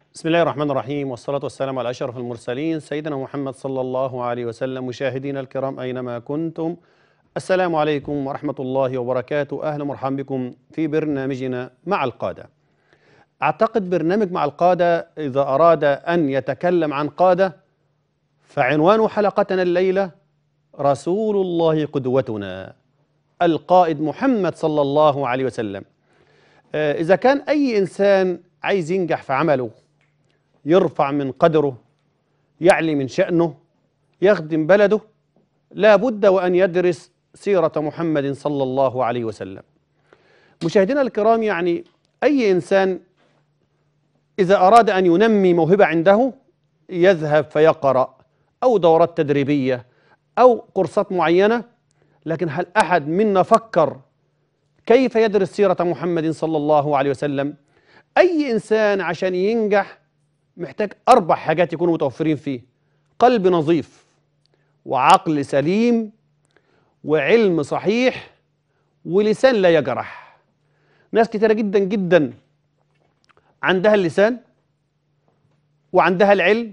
بسم الله الرحمن الرحيم والصلاة والسلام على أشرف المرسلين سيدنا محمد صلى الله عليه وسلم مشاهدينا الكرام أينما كنتم السلام عليكم ورحمة الله وبركاته أهلا ومرحبا بكم في برنامجنا مع القادة أعتقد برنامج مع القادة إذا أراد أن يتكلم عن قادة فعنوان حلقتنا الليلة رسول الله قدوتنا القائد محمد صلى الله عليه وسلم آه، إذا كان أي إنسان عايز ينجح في عمله يرفع من قدره يعلي من شأنه يخدم بلده لا بد وأن يدرس سيرة محمد صلى الله عليه وسلم مشاهدينا الكرام يعني أي إنسان إذا أراد أن ينمي موهبة عنده يذهب فيقرأ أو دورات تدريبية أو كورسات معينة لكن هل أحد منا فكر كيف يدرس سيرة محمد صلى الله عليه وسلم أي إنسان عشان ينجح محتاج أربع حاجات يكونوا متوفرين فيه قلب نظيف وعقل سليم وعلم صحيح ولسان لا يجرح ناس كتيرة جدا جدا عندها اللسان وعندها العلم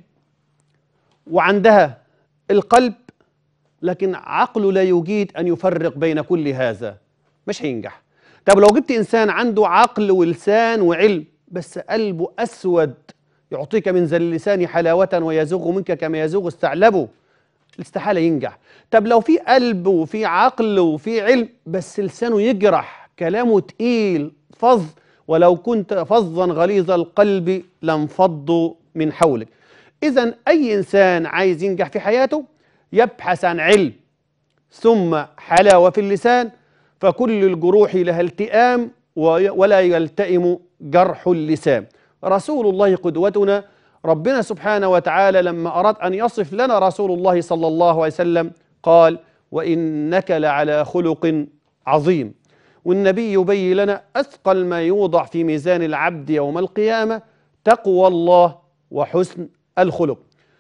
وعندها القلب لكن عقله لا يجيد أن يفرق بين كل هذا مش هينجح طب لو جبت إنسان عنده عقل ولسان وعلم بس قلبه أسود يعطيك من ذا اللسان حلاوة ويزوغ منك كما يزوغ الثعلب استحالة ينجح طب لو في قلب وفي عقل وفي علم بس لسانه يجرح كلامه تقيل فظ ولو كنت فظا غليظ القلب لانفضوا من حولك إذا أي إنسان عايز ينجح في حياته يبحث عن علم ثم حلاوة في اللسان فكل الجروح لها التئام ولا يلتئم جرح اللسان رسول الله قدوتنا ربنا سبحانه وتعالى لما أراد أن يصف لنا رسول الله صلى الله عليه وسلم قال وإنك لعلى خلق عظيم والنبي يبين لنا أثقل ما يوضع في ميزان العبد يوم القيامة تقوى الله وحسن الخلق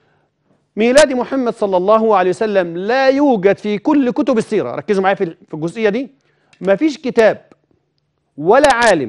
ميلاد محمد صلى الله عليه وسلم لا يوجد في كل كتب السيرة ركزوا معايا في الجزئية دي ما فيش كتاب ولا عالم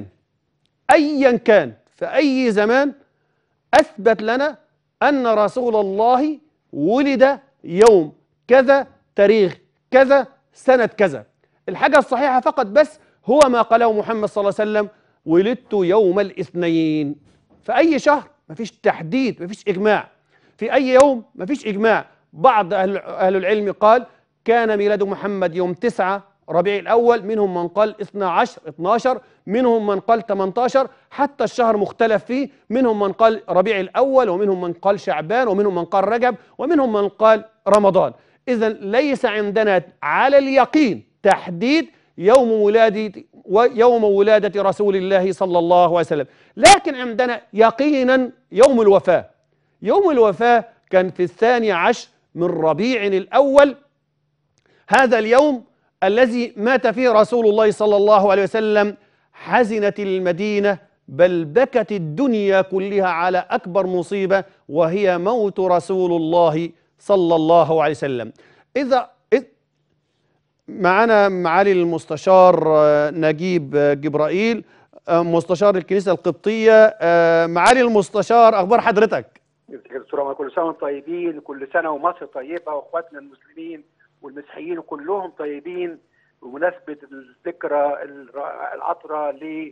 أيا كان في أي زمان أثبت لنا أن رسول الله ولد يوم كذا تاريخ كذا سنة كذا الحاجة الصحيحة فقط بس هو ما قاله محمد صلى الله عليه وسلم ولدت يوم الاثنين في أي شهر مفيش تحديد مفيش إجماع في أي يوم مفيش إجماع بعض أهل, أهل العلم قال كان ميلاد محمد يوم تسعة ربيع الأول منهم من قال 12 12 منهم من قال 18 حتى الشهر مختلف فيه منهم من قال ربيع الأول ومنهم من قال شعبان ومنهم من قال رجب ومنهم من قال رمضان إذا ليس عندنا على اليقين تحديد يوم ولادة يوم ولادة رسول الله صلى الله عليه وسلم لكن عندنا يقينا يوم الوفاة يوم الوفاة كان في الثاني عشر من ربيع الأول هذا اليوم الذي مات فيه رسول الله صلى الله عليه وسلم حزنت المدينة بل بكت الدنيا كلها على أكبر مصيبة وهي موت رسول الله صلى الله عليه وسلم إذا معنا معالي المستشار نجيب جبرائيل مستشار الكنيسة القبطية معالي المستشار أخبار حضرتك دكتور كل سنة وانتم طيبين كل سنة ومصر طيبة وإخواتنا المسلمين والمسيحيين كلهم طيبين بمناسبة الذكرى العطرة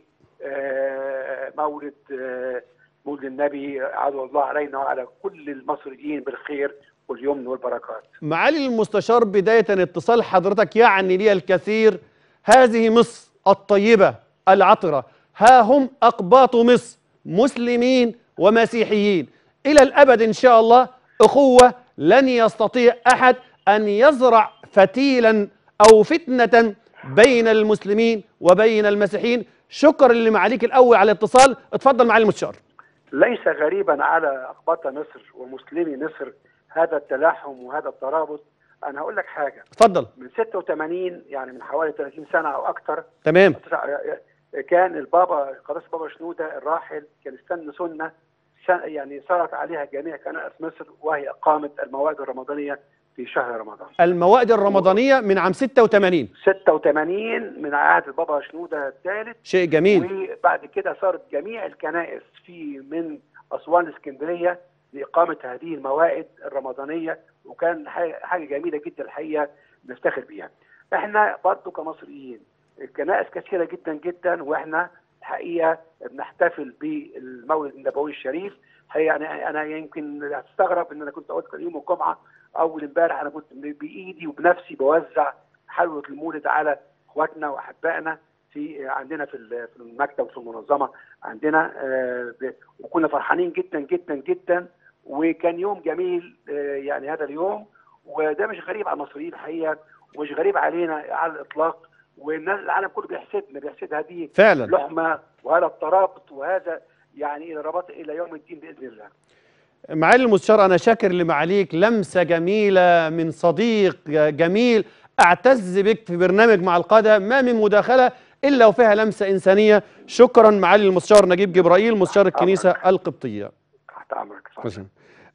لمولد مولد النبي عدو الله علينا وعلى كل المصريين بالخير واليمن والبركات معالي المستشار بداية اتصال حضرتك يعني لي الكثير هذه مصر الطيبة العطرة ها هم أقباط مصر مسلمين ومسيحيين إلى الأبد إن شاء الله أخوة لن يستطيع أحد أن يزرع فتيلا أو فتنة بين المسلمين وبين المسيحيين شكرا لمعاليك الأول على الاتصال اتفضل معالي المستشار ليس غريبا على أقباط مصر ومسلمي مصر هذا التلاحم وهذا الترابط أنا هقول لك حاجة اتفضل من 86 يعني من حوالي 30 سنة أو أكثر تمام كان البابا قداسة بابا شنودة الراحل كان استنى سنة يعني صارت عليها جميع كنائس مصر وهي إقامة المواد الرمضانية في شهر رمضان الموائد الرمضانية من عام 86 86 من عهد البابا شنودة الثالث شيء جميل وبعد كده صارت جميع الكنائس في من اسوان اسكندريه لاقامه هذه الموائد الرمضانيه وكان حاجه حاجة جميله جدا الحقيقه نفتخر بيها. احنا برضه كمصريين كنائس كثيره جدا جدا واحنا الحقيقه بنحتفل بالمولد النبوي الشريف هي يعني انا يمكن هتستغرب ان انا كنت قلت كان يوم الجمعه اول امبارح انا كنت بايدي وبنفسي بوزع حلوه المولد على اخواتنا واحبائنا في عندنا في ال- في المكتب وفي المنظمه عندنا آه، ب- وكنا فرحانين جدا جدا جدا وكان يوم جميل آه، يعني هذا اليوم وده مش غريب على المصريين الحقيقه ومش غريب علينا على الاطلاق والناس العالم كله بيحسدنا بيحسد هذه فعلا اللحمه وهذا الترابط وهذا يعني الى رباط الى يوم الدين باذن الله. معالي المستشار أنا شاكر لمعاليك لمسة جميلة من صديق جميل أعتز بك في برنامج مع القادة ما من مداخلة إلا وفيها لمسة إنسانية شكرا معالي المستشار نجيب جبرائيل مستشار الكنيسة القبطية تحت امرك اتفضل.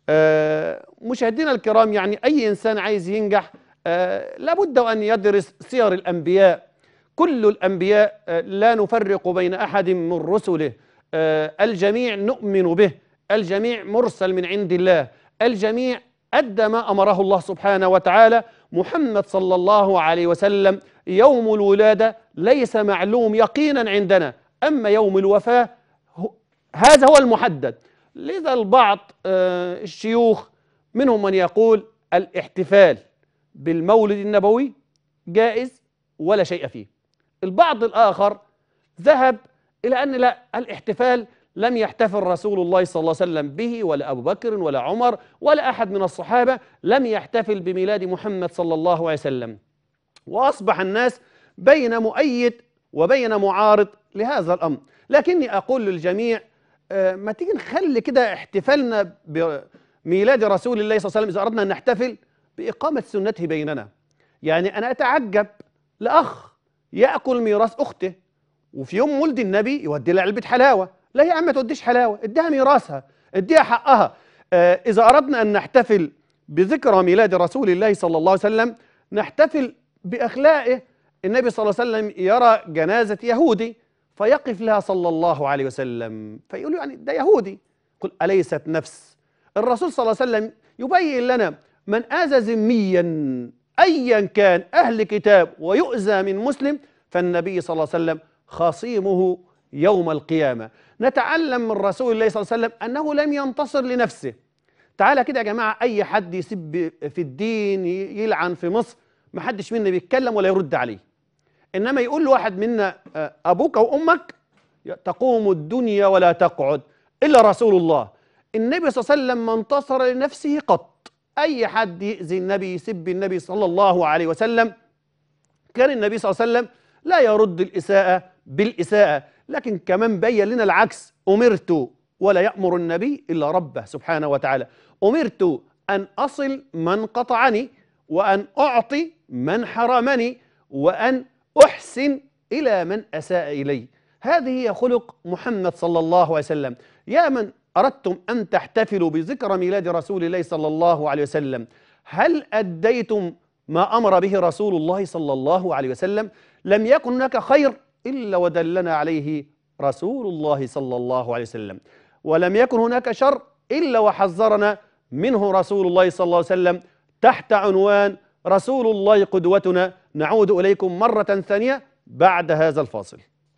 آه، مشاهدينا الكرام يعني أي إنسان عايز ينجح آه، لابد أن يدرس سير الأنبياء كل الأنبياء آه، لا نفرق بين أحد من رسله آه، الجميع نؤمن به الجميع مرسل من عند الله الجميع أدى ما أمره الله سبحانه وتعالى محمد صلى الله عليه وسلم يوم الولادة ليس معلوم يقينا عندنا أما يوم الوفاة هو- هذا هو المحدد لذا البعض آه، الشيوخ منهم من يقول الاحتفال بالمولد النبوي جائز ولا شيء فيه البعض الآخر ذهب إلى أن لا الاحتفال لم يحتفل رسول الله صلى الله عليه وسلم به ولا أبو بكر ولا عمر ولا أحد من الصحابة لم يحتفل بميلاد محمد صلى الله عليه وسلم وأصبح الناس بين مؤيد وبين معارض لهذا الأمر لكني أقول للجميع آه، ما تيجي نخلي كده احتفالنا بميلاد رسول الله صلى الله عليه وسلم إذا أردنا أن نحتفل بإقامة سنته بيننا يعني أنا أتعجب لأخ يأكل ميراث أخته وفي يوم ولد النبي يودي لها علبة حلاوة لا يا عم ما توديش حلاوة اديها ميراثها اديها حقها آه إذا أردنا أن نحتفل بذكرى ميلاد رسول الله صلى الله عليه وسلم نحتفل بأخلاقه النبي صلى الله عليه وسلم يرى جنازة يهودي فيقف لها صلى الله عليه وسلم فيقول يعني ده يهودي قل أليست نفس الرسول صلى الله عليه وسلم يبين لنا من آذى ذميا أيا كان أهل كتاب ويؤذى من مسلم فالنبي صلى الله عليه وسلم خصيمه يوم القيامة نتعلم من رسول الله صلى الله عليه وسلم أنه لم ينتصر لنفسه تعالى كده يا جماعة أي حد يسب في الدين ي- يلعن في مصر ما حدش منا بيتكلم ولا يرد عليه إنما يقول لواحد منا آه، أبوك وأمك تقوم الدنيا ولا تقعد إلا رسول الله النبي صلى الله عليه وسلم ما انتصر لنفسه قط أي حد يأذي النبي يسب النبي صلى الله عليه وسلم كان النبي صلى الله عليه وسلم لا يرد الإساءة بالإساءة لكن كمان بين لنا العكس أمرت ولا يأمر النبي إلا ربه سبحانه وتعالى أمرت أن أصل من قطعني وأن أعطي من حرمني وأن أحسن إلى من أساء إلي هذه هي خلق محمد صلى الله عليه وسلم يا من أردتم أن تحتفلوا بذكرى ميلاد رسول الله صلى الله عليه وسلم هل أديتم ما أمر به رسول الله صلى الله عليه وسلم لم يكن هناك خير إلا ودلنا عليه رسول الله صلى الله عليه وسلم ولم يكن هناك شر إلا وحذرنا منه رسول الله صلى الله عليه وسلم تحت عنوان رسول الله قدوتنا نعود إليكم مرة ثانية بعد هذا الفاصل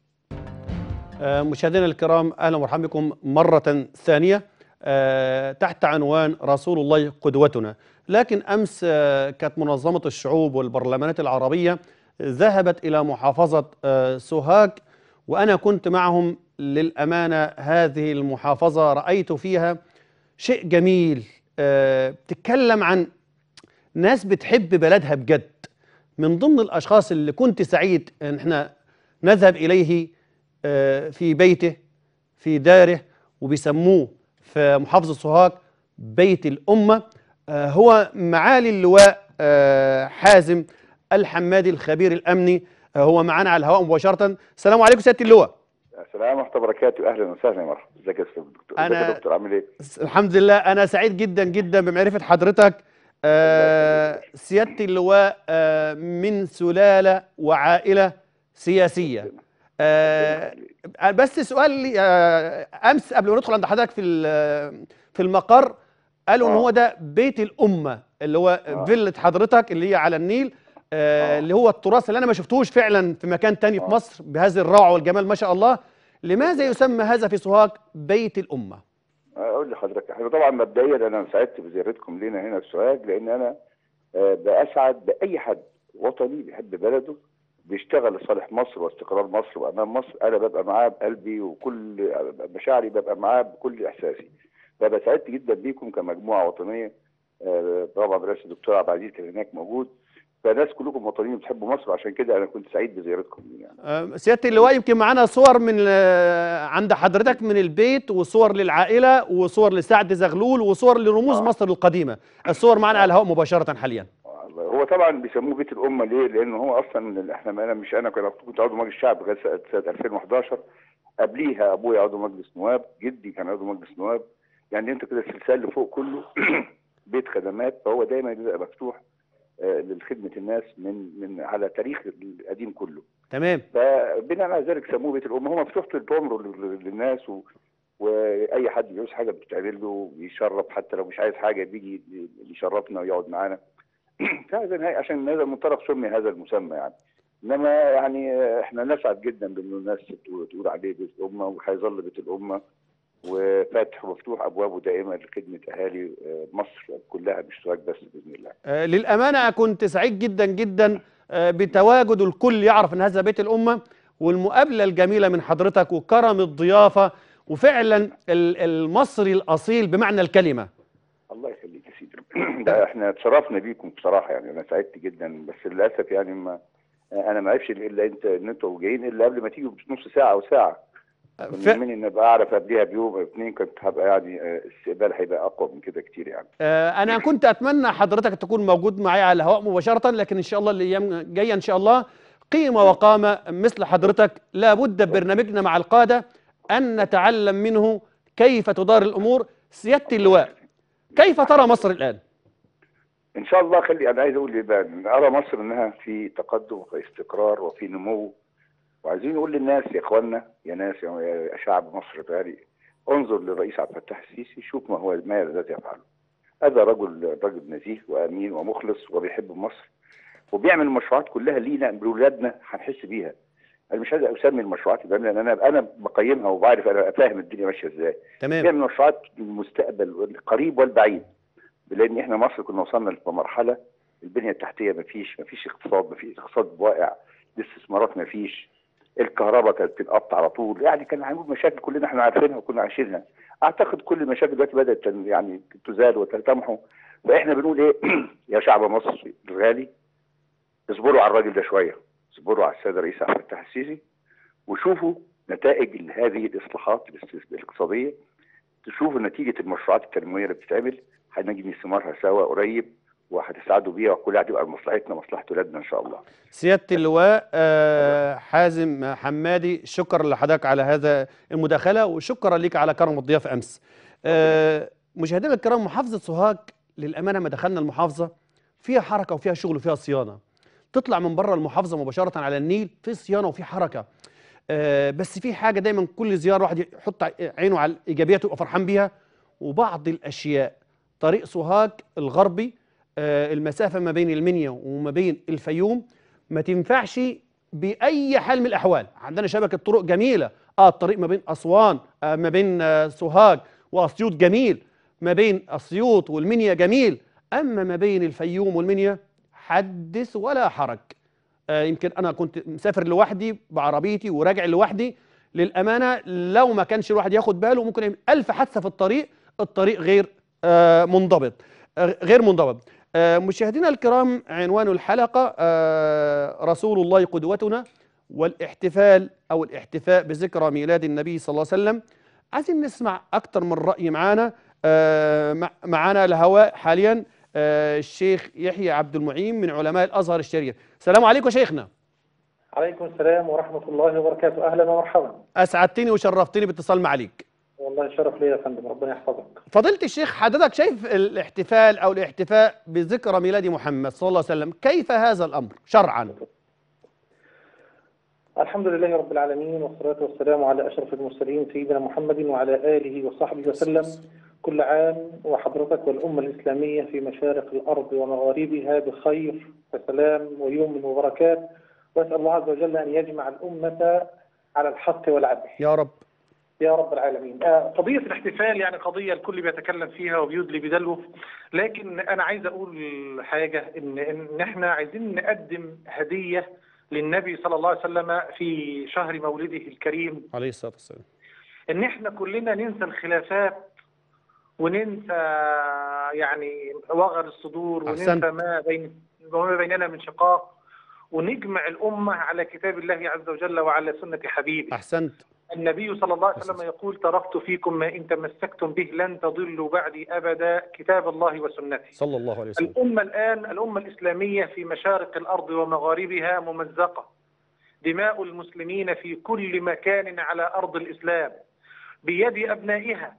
آه، مشاهدينا الكرام اهلا ومرحبا بكم مره ثانيه آه، تحت عنوان رسول الله قدوتنا لكن امس آه، كانت منظمه الشعوب والبرلمانات العربيه ذهبت الى محافظه آه، سوهاج وانا كنت معهم للامانه هذه المحافظه رايت فيها شيء جميل آه، بتتكلم عن ناس بتحب بلدها بجد من ضمن الاشخاص اللي كنت سعيد ان احنا نذهب اليه آه، في بيته في داره وبيسموه في محافظه سوهاج بيت الامه آه، هو معالي اللواء آه، حازم الحمادي الخبير الامني آه، هو معانا على الهواء مباشره السلام عليكم سياده اللواء السلام ورحمة الله وبركاته أهلا وسهلا يا مرحبا ازيك يا أستاذ دكتور ازيك أنا- يا دكتور عامل إيه؟ الحمد لله انا سعيد جدا جدا بمعرفه حضرتك آه، سياده اللواء آه، من سلاله وعائله سياسيه آه، بس سؤال لي آه، امس قبل ما ندخل عند حضرتك في ال- في المقر قالوا ان آه. هو ده بيت الامه اللي هو آه. فيلة حضرتك اللي هي على النيل آه، آه. اللي هو التراث اللي انا ما شفتوش فعلا في مكان تاني في آه. مصر بهذه الروعه والجمال ما شاء الله لماذا يسمى هذا في سوهاج بيت الامه اقول لحضرتك احنا طبعا مبدئيا انا سعدت بزيارتكم لنا هنا في سوهاج لان انا آه، باسعد باي حد وطني بيحب بلده بيشتغل لصالح مصر واستقرار مصر وامام مصر انا ببقى معاه بقلبي وكل مشاعري ببقى معاه بكل احساسي فببقى سعدت جدا بيكم كمجموعه وطنيه آه، طبعا برئاسه الدكتور عبد العزيز كان هناك موجود فناس كلكم وطنيين بتحبوا مصر عشان كده انا كنت سعيد بزيارتكم يعني آه، سياده اللواء يمكن معانا صور من آه، عند حضرتك من البيت وصور للعائله وصور لسعد زغلول وصور لرموز آه. مصر القديمه الصور معنا على الهواء مباشره حاليا الله. هو طبعا بيسموه بيت الامه ليه؟ لانه هو اصلا من احنا انا مش انا كنت كنت عضو مجلس الشعب لغايه سنه سنة 2011 قبليها ابويا عضو مجلس نواب جدي كان عضو مجلس نواب يعني انت كده السلسال اللي فوق كله بيت خدمات فهو دايما بيبقى مفتوح آه، لخدمه الناس من من على تاريخ القديم كله تمام فبناء على ذلك سموه بيت الامه هو مفتوح طول عمره لل- للناس و... واي حد بيعوز حاجه بتتعمل له بيشرف حتى لو مش عايز حاجه بيجي يشرفنا ويقعد معانا فهذا نهاية عشان هذا المنطلق سمي هذا المسمى يعني انما يعني احنا نسعد جدا بانه الناس تقول تقول عليه بيت الامه وهيظل بيت الامه وفاتح ومفتوح ابوابه دائما لخدمه اهالي آه، مصر كلها مش سوهاج بس باذن الله. آه، للأمانة كنت سعيد جدا جدا آه، بتواجد الكل يعرف أن هذا بيت الأمة والمقابلة الجميلة من حضرتك وكرم الضيافة وفعلا ال- المصري الأصيل بمعنى الكلمة الله يخليك يا سيدي ده احنا اتشرفنا بيكم بصراحه يعني انا سعدت جدا بس للاسف يعني ما انا ما اعرفش الا انت ان انتوا جايين الا قبل ما تيجوا بنص ساعه او ساعه ف... من ان ابقى اعرف قبلها بيوم او اثنين كنت هبقى يعني آه، الاستقبال هيبقى اقوى من كده كتير يعني آه، أنا كنت أتمنى حضرتك تكون موجود معي على الهواء مباشرة لكن إن شاء الله الأيام جاية إن شاء الله قيمة وقامة مثل حضرتك لابد ببرنامجنا مع القادة أن نتعلم منه كيف تدار الأمور سيادة اللواء كيف ترى مصر الآن؟ ان شاء الله خلي انا عايز اقول ايه بقى إن ارى مصر انها في تقدم وفي استقرار وفي نمو وعايزين نقول للناس يا اخوانا يا ناس يا يا شعب مصر غالي انظر للرئيس عبد الفتاح السيسي شوف ما هو ما الذي يفعله هذا رجل رجل نزيه وامين ومخلص وبيحب مصر وبيعمل المشروعات كلها لينا لاولادنا هنحس بيها انا مش عايز اسمي المشروعات دي لان انا انا بقيمها وبعرف انا فاهم الدنيا ماشيه ازاي تمام بيعمل مشروعات للمستقبل القريب والبعيد لان احنا مصر كنا وصلنا لمرحله البنيه التحتيه ما فيش ما فيش اقتصاد ما فيش اقتصاد واقع الاستثمارات ما فيش الكهرباء كانت بتنقطع على طول يعني كان هنقول مشاكل كلنا احنا عارفينها وكنا عايشينها اعتقد كل المشاكل دلوقتي بدات تن- يعني تزال وتلتمحوا فاحنا بنقول ايه يا شعب مصر الغالي اصبروا على الراجل ده شويه اصبروا على السيد الرئيس عبد الفتاح السيسي وشوفوا نتائج هذه الاصلاحات الاست- الاقتصاديه تشوفوا نتيجه المشروعات التنمويه اللي بتتعمل هنجني ثمارها سوا قريب وهتسعدوا بيها وكل هتبقى لمصلحتنا مصلحه ولادنا ان شاء الله. سيادة اللواء آه، حازم حمادي شكرا لحضرتك على هذا المداخلة وشكرا لك على كرم الضيافة أمس آه، مشاهدينا الكرام محافظة سوهاج للأمانة ما دخلنا المحافظة فيها حركة وفيها شغل وفيها صيانة تطلع من بره المحافظة مباشرة على النيل في صيانة وفي حركة آه، بس في حاجة دايما كل زيارة واحد يحط عينه على الإيجابيات ويبقى فرحان بيها وبعض الأشياء طريق سوهاج الغربي آه، المسافة ما بين المنيا وما بين الفيوم ما تنفعش بأي حال من الأحوال عندنا شبكة طرق جميلة اه الطريق ما بين أسوان آه ما بين آه سوهاج وأسيوط جميل ما بين أسيوط والمنيا جميل أما ما بين الفيوم والمنيا حدث ولا حرج آه يمكن أنا كنت مسافر لوحدي بعربيتي وراجع لوحدي للأمانة لو ما كانش الواحد ياخد باله ممكن يعمل ألف حادثة في الطريق الطريق غير آه منضبط آه غير منضبط آه مشاهدينا الكرام عنوان الحلقة آه رسول الله قدوتنا والاحتفال أو الاحتفاء بذكرى ميلاد النبي صلى الله عليه وسلم عايزين نسمع أكتر من رأي معانا آه مع- معانا الهواء حاليا آه الشيخ يحيى عبد المعين من علماء الأزهر الشريف السلام عليكم يا شيخنا عليكم السلام ورحمة الله وبركاته أهلا ومرحبا أسعدتني وشرفتني باتصال معاليك والله شرف لي يا فندم ربنا يحفظك فضيلة الشيخ حضرتك شايف الاحتفال أو الاحتفاء بذكرى ميلاد محمد صلى الله عليه وسلم كيف هذا الأمر شرعا الحمد لله رب العالمين والصلاة والسلام على أشرف المرسلين سيدنا محمد وعلى آله وصحبه وسلم كل عام وحضرتك والأمة الإسلامية في مشارق الأرض ومغاربها بخير وسلام ويوم وبركات وأسأل الله عز وجل أن يجمع الأمة على الحق والعدل يا رب يا رب العالمين آه، قضية الاحتفال يعني قضية الكل بيتكلم فيها وبيدلي بدلو لكن أنا عايز أقول حاجة إن إن إحنا عايزين نقدم هدية للنبي صلى الله عليه وسلم في شهر مولده الكريم عليه الصلاة والسلام إن إحنا كلنا ننسى الخلافات وننسى يعني وغر الصدور أحسنت. وننسى ما بين وما بيننا من شقاق ونجمع الأمة على كتاب الله عز وجل وعلى سنة حبيبه أحسنت النبي صلى الله عليه وسلم يقول تركت فيكم ما إن تمسكتم به لن تضلوا بعدي أبدا كتاب الله وسنتي صلى الله عليه وسلم الأمة الآن الأمة الإسلامية في مشارق الأرض ومغاربها ممزقة دماء المسلمين في كل مكان على أرض الإسلام بيد أبنائها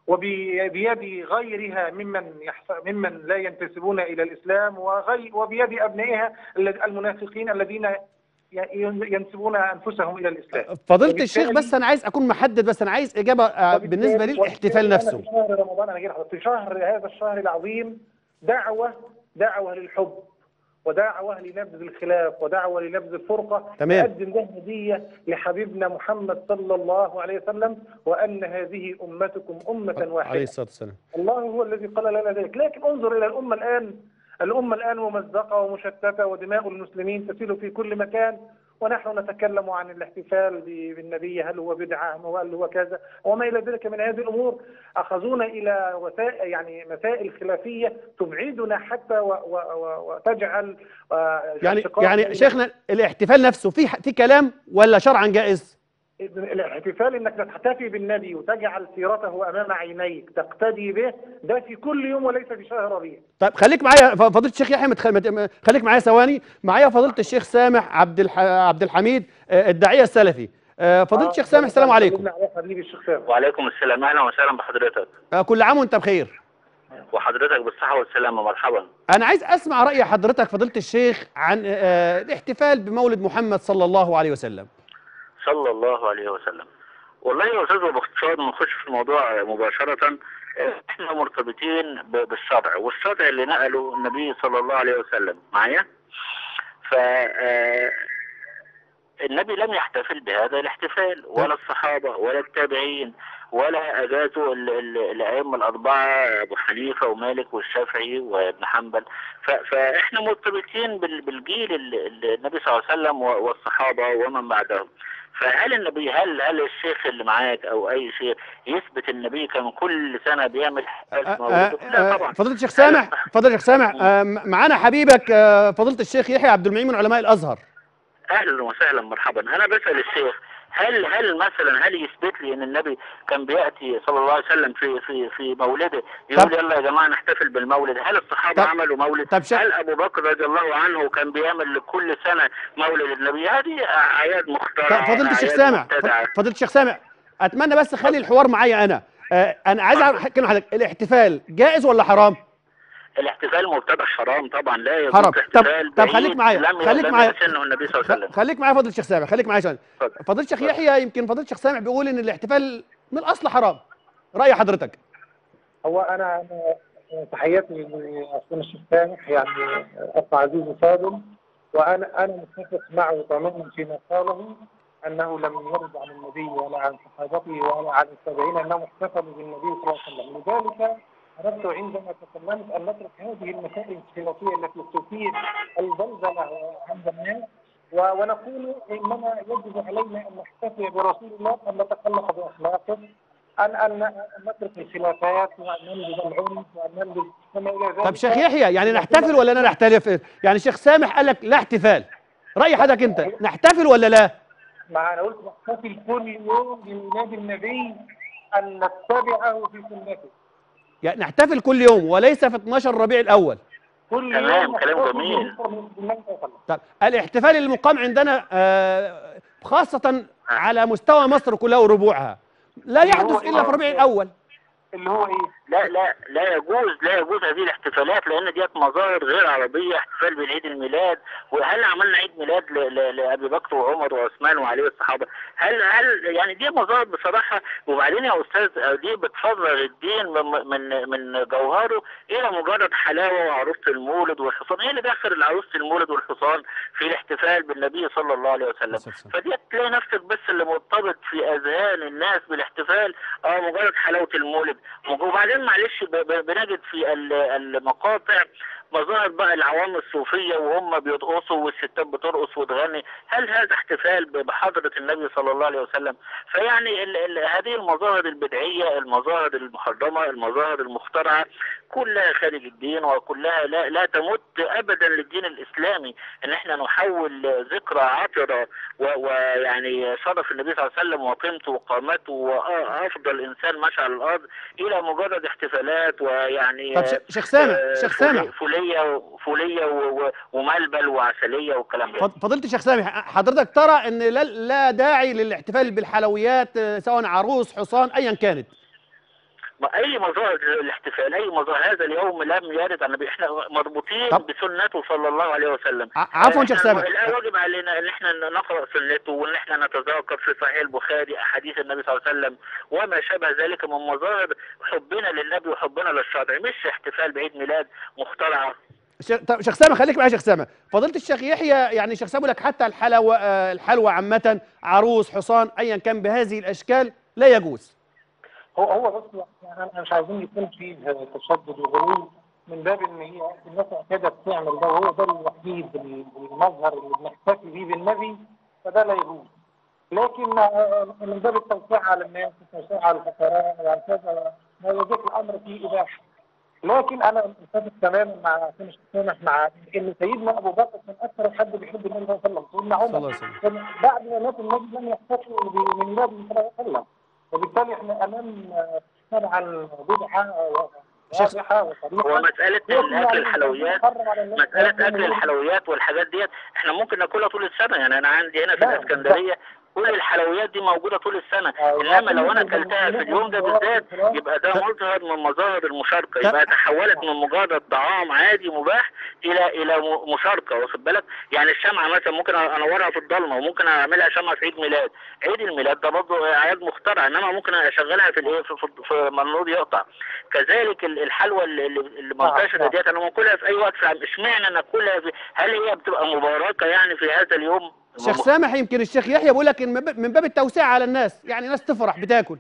وبيد غيرها ممن يحس... ممن لا ينتسبون إلى الإسلام وغي... وبيد أبنائها الذ- المنافقين الذين ي- ينسبون أنفسهم إلى الإسلام فضيلة وبالتالي- الشيخ بس أنا عايز أكون محدد بس أنا عايز إجابة آه، بالنسبة لي الاحتفال وبالتالي نفسه أنا في شهر رمضان أنا جاي لحضرتك، في شهر هذا الشهر العظيم دعوة دعوة للحب ودعوة لنبذ الخلاف ودعوة لنبذ الفرقة تمام. نقدم ده هدية لحبيبنا محمد صلى الله عليه وسلم وأن هذه أمتكم أمة عليه واحدة الصلاة والسلام الله هو الذي قال لنا ذلك لكن انظر إلى الأمة الآن الأمة الآن ممزقة ومشتتة ودماء المسلمين تسيل في كل مكان ونحن نتكلم عن الاحتفال ب- بالنبي هل هو بدعة وهل هو كذا وما إلى ذلك من هذه الأمور أخذونا إلى وسائل يعني مسائل خلافية تبعدنا حتى و و و وتجعل آه، يعني اشتقاق يعني بين- شيخنا الاحتفال نفسه في في كلام ولا شرعا جائز؟ الاحتفال انك تحتفي بالنبي وتجعل سيرته امام عينيك تقتدي به ده في كل يوم وليس في شهر ربيع طيب خليك معايا ف- فضيلة الشيخ يحيى متخ... مت- خليك معايا ثواني معايا فضيلة الشيخ سامح عبد الح... عبد الحميد آه، الداعية السلفي آه، فضيلة الشيخ سامح السلام عليكم سلمنا على حبيبي الشيخ سامح وعليكم السلام اهلا وسهلا بحضرتك آه، كل عام وانت بخير وحضرتك بالصحه والسلامه مرحبا انا عايز اسمع راي حضرتك فضيله الشيخ عن آه، الاحتفال بمولد محمد صلى الله عليه وسلم صلى الله عليه وسلم والله يا استاذ باختصار نخش في الموضوع مباشره احنا مرتبطين ب- بالشرع والشرع اللي نقله النبي صلى الله عليه وسلم معايا ف آه، النبي لم يحتفل بهذا الاحتفال ولا الصحابه ولا التابعين ولا اجازوا ال- ال- الائمه الاربعه ابو حنيفه ومالك والشافعي وابن حنبل ف- فاحنا مرتبطين بال- بالجيل ال- ال- النبي صلى الله عليه وسلم و- والصحابه ومن بعدهم فهل النبي هل هل الشيخ اللي معاك او اي شيخ يثبت النبي كان كل سنه بيعمل احتفال في آه، مولده؟ لا آه، طبعا فضيله الشيخ سامح فضيله الشيخ سامح آه، م- معانا حبيبك آه، فضيله الشيخ يحيى عبد المعين من علماء الازهر اهلا وسهلا مرحبا انا بسال الشيخ هل هل مثلا هل يثبت لي ان النبي كان بياتي صلى الله عليه وسلم في في في مولده يقول طب- يلا يا جماعه نحتفل بالمولد هل الصحابه طب- عملوا مولد طب شا- هل ابو بكر رضي الله عنه كان بيعمل لكل سنه مولد النبي هذه اعياد مخترعه طب فضيله الشيخ أعياد سامح مبتدعة. فض- فضيله الشيخ سامح اتمنى بس خلي الحوار معايا انا آه، انا عايز اعرف كلمه حضرتك الاحتفال جائز ولا حرام الاحتفال مبتدع حرام طبعا لا يجوز حرام. طب- احتفال طب خليك بعيد معايا، لم خليك لم معايا. يسنه النبي صلى الله عليه وسلم خليك معايا فضيله الشيخ سامح خليك معايا شويه اتفضل. فضيله الشيخ يحيى يمكن فضيله الشيخ سامح بيقول ان الاحتفال من الاصل حرام راي حضرتك هو انا انا تحياتي لاخونا الشيخ سامح يعني اخ عزيز وفاضل وانا انا متفق معه تماما فيما قاله انه لم يرد عن النبي ولا عن صحابته ولا عن التابعين انهم احتفلوا بالنبي صلى الله عليه وسلم لذلك اردت عندما تكلمت ان نترك هذه المسائل الخلافيه التي تثير البلبله عند الناس و- ونقول انما يجب علينا ان نحتفي برسول الله ان نتخلق باخلاقه ان ان أن نترك الخلافات وان ننبذ العنف وان ننبذ وما الى ذلك طب شيخ يحيى يعني نحتفل ولا لا نحتفل يعني شيخ سامح قال لك لا احتفال راي حضرتك انت نحتفل ولا لا ما انا قلت نحتفل كل يوم بميلاد النبي ان نتبعه في سنته يعني نحتفل كل يوم وليس في 12 ربيع الاول كل تمام، يوم كلام نحتفل جميل. بالنبي صلى الله عليه وسلم. طب الاحتفال المقام عندنا آه، خاصة على مستوى مصر كلها وربوعها لا يحدث إلا في ربيع الأول اللي هو ايه؟ لا لا لا يجوز لا يجوز هذه الاحتفالات لان ديت مظاهر غير عربيه احتفال بعيد الميلاد وهل عملنا عيد ميلاد ل- ل- لابي بكر وعمر وعثمان وعلي والصحابه هل هل يعني دي مظاهر بصراحه وبعدين يا استاذ دي بتفرغ الدين من من من جوهره الى مجرد حلاوه وعروسه المولد والحصان ايه اللي دخل عروسه المولد والحصان في الاحتفال بالنبي صلى الله عليه وسلم فدي تلاقي نفسك بس اللي مرتبط في اذهان الناس بالاحتفال اه مجرد حلاوه المولد وبعدين معلش ب- ب- بنجد في ال- المقاطع مظاهر بقى العوام الصوفيه وهم بيرقصوا والستات بترقص وتغني هل هذا احتفال ب- بحضره النبي صلى الله عليه وسلم فيعني ال ال هذه المظاهر البدعيه المظاهر المحرمه المظاهر المخترعه كلها خارج الدين وكلها لا, لا تمت ابدا للدين الاسلامي ان احنا نحول ذكرى عطره و- ويعني شرف النبي صلى الله عليه وسلم وقيمته وقامته وافضل انسان مشى على الارض الى مجرد احتفالات ويعني طب ش- شيخ سامح آه، شيخ فولي- سامح فوليه فوليه و- و- وملبل وعسليه والكلام ده فض- فضيلة الشيخ سامح حضرتك ترى ان لا, لا داعي للاحتفال بالحلويات آه، سواء عروس حصان ايا كانت ما اي مظاهر الاحتفال اي مظاهر هذا اليوم لم يرد عن النبي احنا مربوطين طب. بسنته صلى الله عليه وسلم ع- عفوا شيخ إحنا سامح الآن واجب علينا ان احنا نقرا سنته وان احنا نتذاكر في صحيح البخاري احاديث النبي صلى الله عليه وسلم وما شابه ذلك من مظاهر حبنا للنبي وحبنا للشرع مش احتفال بعيد ميلاد مخترعه شيخ طب شيخ سامح خليك معايا يا شيخ سامح فضيلة الشيخ يحيى يعني شيخ سامح لك حتى الحلوى آه، الحلوى عامة عروس حصان ايا كان بهذه الاشكال لا يجوز هو هو بس يعني احنا مش عايزين يكون في تشدد وغلو من باب ان هي الناس اعتادت تعمل ده وهو ده الوحيد المظهر اللي بنحتفي بيه بالنبي فده لا يجوز لكن آه، من باب التوسعه على الناس التوسعه على الفقراء وعلى كذا ما يوجد الامر فيه اباحه لكن انا متفق تماما مع سيدنا الشيخ سامح مع ان سيدنا ابو بكر كان اكثر حد بيحب النبي صلى الله عليه وسلم سيدنا صلى الله عمر عليه وسلم كان بعد ما مات النبي لم يحتفلوا بميلاد النبي صلى الله عليه وسلم وبالتالي احنا امام آه، طبعا بدعه شيخ- واضحه وصريحه هو مساله لكن الاكل يعني الحلويات نحرم على الناس مسألة ياكلوا أكل الحلويات والحاجات ديت إحنا ممكن ناكلها طول السنة يعني أنا عندي هنا في نعم، الإسكندرية كل الحلويات دي موجودة طول السنة أيوة. إنما لو أنا أكلتها في اليوم ده بالذات يبقى ده مظهر من مظاهر المشاركة يبقى تحولت من مجرد طعام عادي مباح إلى إلى م- مشاركة واخد بالك يعني الشمعة مثلا ممكن أنورها في الضلمة وممكن أعملها شمعة في عيد ميلاد عيد الميلاد ده برضه أعياد مخترعة إنما ممكن أشغلها في الإيه في, في, في منور يقطع كذلك ال- الحلوى اللي, اللي اللي منتشرة نعم. ديت أنا باكلها في أي وقت فعم- اشمعنى ناكلها في هل هي بتبقى مباركة يعني في هذا اليوم شيخ سامح يمكن الشيخ يحيى بيقول لك إن من باب- من باب التوسعة على الناس يعني ناس تفرح بتاكل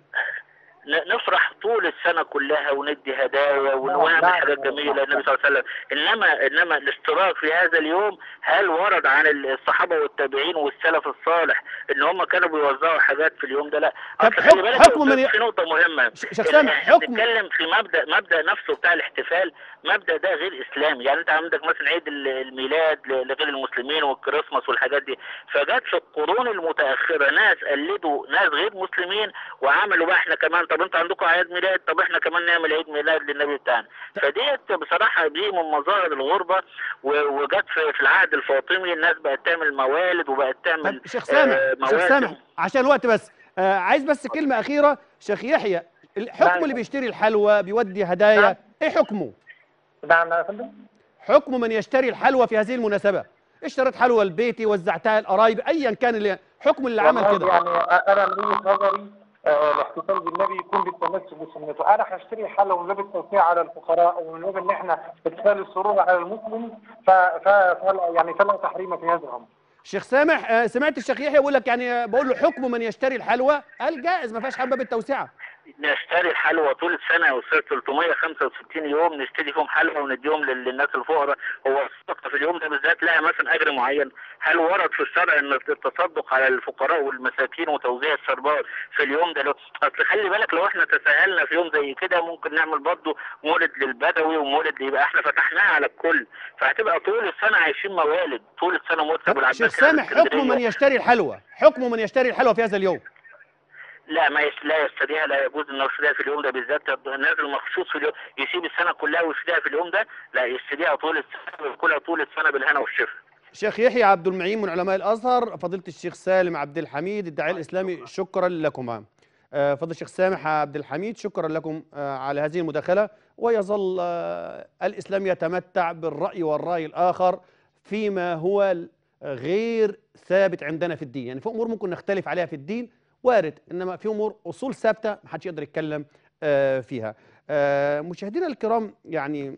ن- نفرح طول السنة كلها وندي هدايا ون- نعم، ونعمل نعم، حاجات نعم، جميلة نعم. النبي صلى الله عليه وسلم إنما إنما الاشتراك في هذا اليوم هل ورد عن الصحابة والتابعين والسلف الصالح إن هم كانوا بيوزعوا حاجات في اليوم ده لا طب أصل حكم- خلي بالك يا حكم من أستاذ ي- في نقطة مهمة ش- شيخ سامح إحنا حكم بنتكلم في مبدأ مبدأ نفسه بتاع الاحتفال مبدأ ده غير إسلامي يعني أنت عندك مثلا عيد ال- الميلاد ل- لغير المسلمين والكريسماس والحاجات دي فجت في القرون المتأخرة ناس قلدوا ناس غير مسلمين وعملوا بقى احنا كمان طب انتوا عندكم اعياد ميلاد طب احنا كمان نعمل عيد ميلاد للنبي بتاعنا فديت بصراحة دي من مظاهر الغربة و- وجت في في العهد الفاطمي الناس بقت تعمل موالد وبقت تعمل طب شيخ سامح آه، شيخ مواسم. سامح عشان الوقت بس آه عايز بس كلمة أخيرة شيخ يحيى الحكم نعم. اللي بيشتري الحلوى بيودي هدايا نعم. ايه حكمه؟ نعم يا فندم حكم من يشتري الحلوى في هذه المناسبة اشتريت حلوى لبيتي وزعتها لقرايبي ايا كان اللي حكم اللي عمل والله كده يعني انا من وجهه نظري آه، الاحتفال بالنبي يكون بالتمسك بسنته، انا هشتري حلوى من باب التوسيع على الفقراء ومن باب ان احنا ادخال السرور على المسلم ف... ف... فلا يعني فلا تحريم في هذا الامر. شيخ سامح آه، سمعت الشيخ يحيى بيقول لك يعني آه، بقول له حكم من يشتري الحلوى قال جائز ما فيهاش حبه بالتوسعه نشتري الحلوى طول السنة يا أستاذ 365 يوم نشتري فيهم حلوى ونديهم لل- للناس الفقراء هو الصدقة في اليوم ده بالذات لها مثلا أجر معين هل ورد في الشرع أن التصدق على الفقراء والمساكين وتوزيع الشربات في اليوم ده لو أصل خلي بالك لو احنا تساهلنا في يوم زي كده ممكن نعمل برضه مولد للبدوي ومولد يبقى احنا فتحناها على الكل فهتبقى طول السنة عايشين موالد طول السنة مولد أبو العباس شيخ هنا سامح في اسكندرية. حكم من يشتري الحلوى حكم من يشتري الحلوى في هذا اليوم لا ما يش... لا يشتريها لا يجوز انه يشتريها في اليوم ده بالذات نازل مخصوص في اليوم يسيب السنه كلها ويشتريها في اليوم ده لا يشتريها طول السنه وياكلها طول السنه بالهنا والشفا شيخ يحيى عبد المعين من علماء الازهر فضيله الشيخ سالم عبد الحميد الداعيه الاسلامي شكرا لكما آه، فضل الشيخ سامح عبد الحميد شكرا لكم آه، على هذه المداخلة ويظل آه، الإسلام يتمتع بالرأي والرأي الآخر فيما هو غير ثابت عندنا في الدين يعني في أمور ممكن نختلف عليها في الدين وارد إنما في أمور أصول ثابتة محدش يقدر يتكلم آه، فيها آه، مشاهدينا الكرام يعني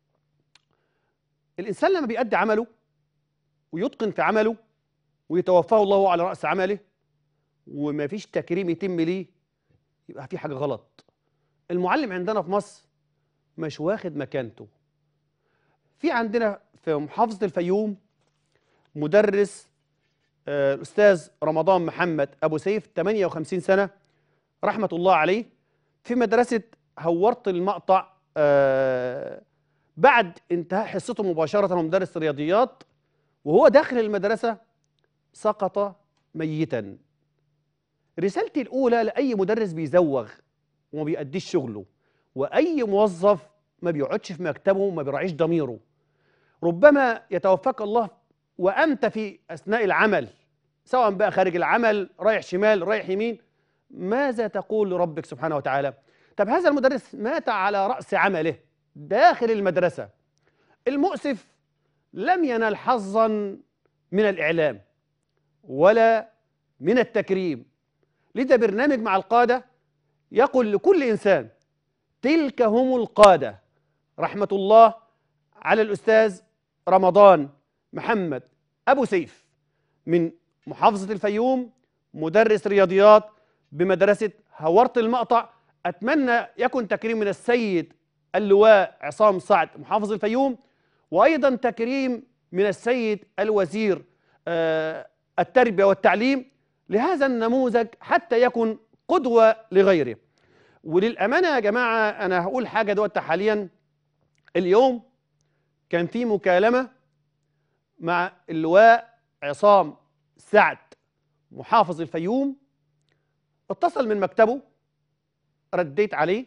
الإنسان لما بيأدي عمله ويتقن في عمله ويتوفاه الله على رأس عمله وما فيش تكريم يتم ليه يبقى في حاجة غلط المعلم عندنا في مصر مش واخد مكانته في عندنا في محافظة الفيوم مدرس آه، الأستاذ رمضان محمد أبو سيف 58 سنة رحمة الله عليه في مدرسة هورت المقطع آه، بعد انتهاء حصته مباشرة هو مدرس رياضيات وهو داخل المدرسة سقط ميتا رسالتي الأولى لأي مدرس بيزوغ وما بيأديش شغله وأي موظف ما بيقعدش في مكتبه وما بيراعيش ضميره ربما يتوفاك الله وأنت في أثناء العمل سواء بقى خارج العمل رايح شمال رايح يمين ماذا تقول لربك سبحانه وتعالى طب هذا المدرس مات على رأس عمله داخل المدرسة المؤسف لم ينال حظا من الإعلام ولا من التكريم لذا برنامج مع القادة يقول لكل إنسان تلك هم القادة رحمة الله على الأستاذ رمضان محمد أبو سيف من محافظة الفيوم مدرس رياضيات بمدرسة هورت المقطع أتمنى يكن تكريم من السيد اللواء عصام سعد محافظ الفيوم وأيضا تكريم من السيد الوزير آه، التربية والتعليم لهذا النموذج حتى يكون قدوة لغيره وللأمانة يا جماعة أنا هقول حاجة دلوقتي حاليا اليوم كان في مكالمة مع اللواء عصام سعد محافظ الفيوم اتصل من مكتبه رديت عليه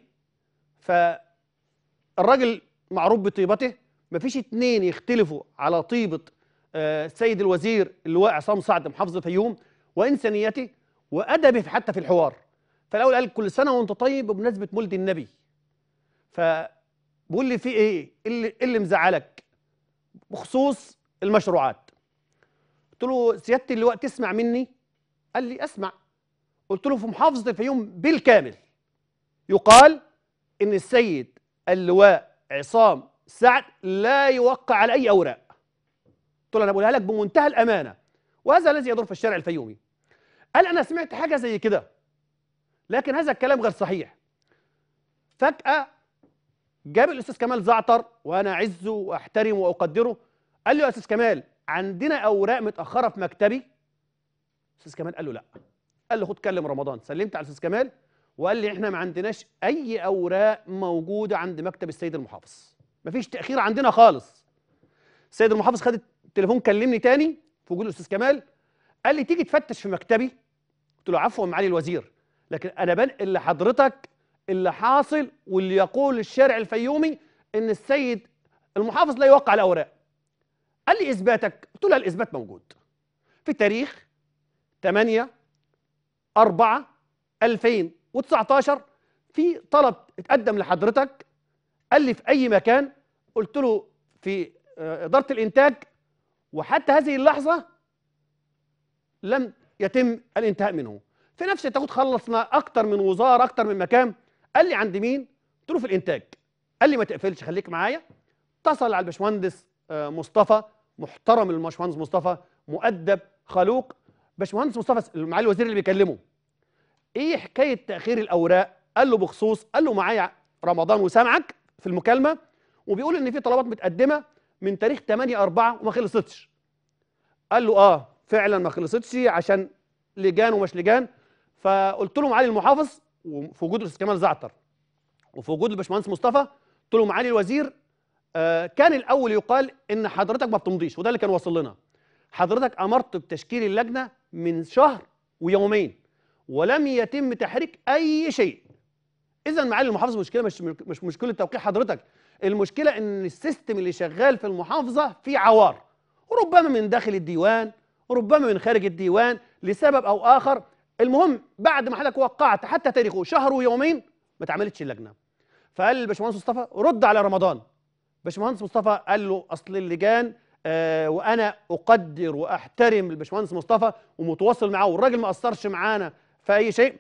فالراجل معروف بطيبته مفيش اتنين يختلفوا على طيبة آه، السيد الوزير اللواء عصام سعد محافظ الفيوم وإنسانيته وأدبه حتى في الحوار فالأول قال كل سنة وأنت طيب بمناسبة مولد النبي فبقول لي في إيه؟ إيه اللي, إيه اللي مزعلك بخصوص المشروعات قلت له سيادة اللواء تسمع مني قال لي أسمع قلت له في محافظة الفيوم بالكامل يقال إن السيد اللواء عصام سعد لا يوقع على أي أوراق قلت له أنا بقولها لك بمنتهى الأمانة وهذا الذي يدور في الشارع الفيومي قال أنا سمعت حاجة زي كده لكن هذا الكلام غير صحيح فجأة جاب الأستاذ كمال زعتر وأنا أعزه وأحترمه وأقدره قال له يا أستاذ كمال عندنا أوراق متأخرة في مكتبي أستاذ كمال قال له لا قال له خد كلم رمضان سلمت على الأستاذ كمال وقال لي احنا ما عندناش أي أوراق موجودة عند مكتب السيد المحافظ مفيش تأخير عندنا خالص السيد المحافظ خد التليفون كلمني تاني في وجود الأستاذ كمال قال لي تيجي تفتش في مكتبي قلت له عفوا معالي الوزير لكن انا بنقل لحضرتك اللي حاصل واللي يقول الشارع الفيومي ان السيد المحافظ لا يوقع الاوراق قال لي اثباتك قلت له الاثبات موجود في تاريخ 8 4 2019 في طلب اتقدم لحضرتك قال لي في اي مكان قلت له في آه، اداره الانتاج وحتى هذه اللحظه لم يتم الانتهاء منه في نفس التوقيت خلصنا اكتر من وزاره اكتر من مكان قال لي عند مين قلت له في الانتاج قال لي ما تقفلش خليك معايا اتصل على الباشمهندس آه، مصطفى محترم الباشمهندس مصطفى مؤدب خلوق باشمهندس مصطفى معالي الوزير اللي بيكلمه ايه حكايه تاخير الاوراق قال له بخصوص قال له معايا رمضان وسامعك في المكالمه وبيقول ان في طلبات متقدمه من تاريخ 8 4 وما خلصتش قال له اه فعلا ما خلصتش عشان لجان ومش لجان فقلت له معالي المحافظ وفي وجود الاستاذ كمال زعتر وفي وجود الباشمهندس مصطفى قلت له معالي الوزير آه كان الاول يقال ان حضرتك ما بتمضيش وده اللي كان واصل لنا حضرتك امرت بتشكيل اللجنه من شهر ويومين ولم يتم تحريك اي شيء اذا معالي المحافظ مشكله مش مش مشكله توقيع حضرتك المشكله ان السيستم اللي شغال في المحافظه فيه عوار ربما من داخل الديوان ربما من خارج الديوان لسبب او اخر المهم بعد ما حضرتك وقعت حتى تاريخه شهر ويومين ما اتعملتش اللجنه فقال الباشمهندس مصطفى رد على رمضان باشمهندس مصطفى قال له اصل اللجان آه وانا اقدر واحترم الباشمهندس مصطفى ومتواصل معاه والراجل ما اثرش معانا في اي شيء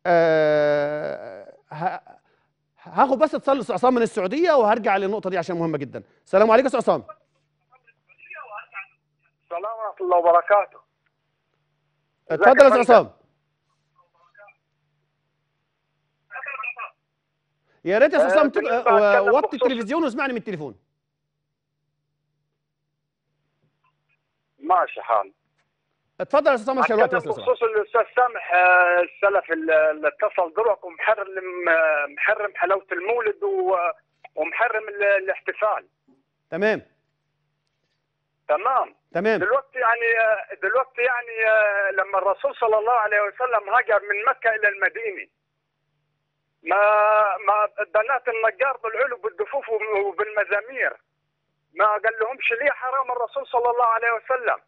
آه ه- هاخد بس اتصال استاذ عصام من السعوديه وهرجع للنقطه دي عشان مهمه جدا السلام عليكم استاذ عصام السلام ورحمة الله وبركاته اتفضل يا استاذ فندم؟ عصام يا ريت يا استاذ آه، عصام تل- بالنسبة آه، أتكلم وطي بخصوص- التلفزيون واسمعني من التليفون ماشي حال اتفضل يا استاذ عصام عشان الوقت أتكلم بس لو سمحت. بخصوص الأستاذ سامح آه، السلف اللي اللي اتصل دلوقتي ومحرم آه، محرم حلاوة المولد و- ومحرم ال- الاحتفال تمام تمام تمام دلوقتي يعني آه، دلوقتي يعني آه، لما الرسول صلى الله عليه وسلم هاجر من مكة إلى المدينة ما ما بنات النجار بالعلو بالدفوف وبالمزامير ما قال لهمش ليه حرام الرسول صلى الله عليه وسلم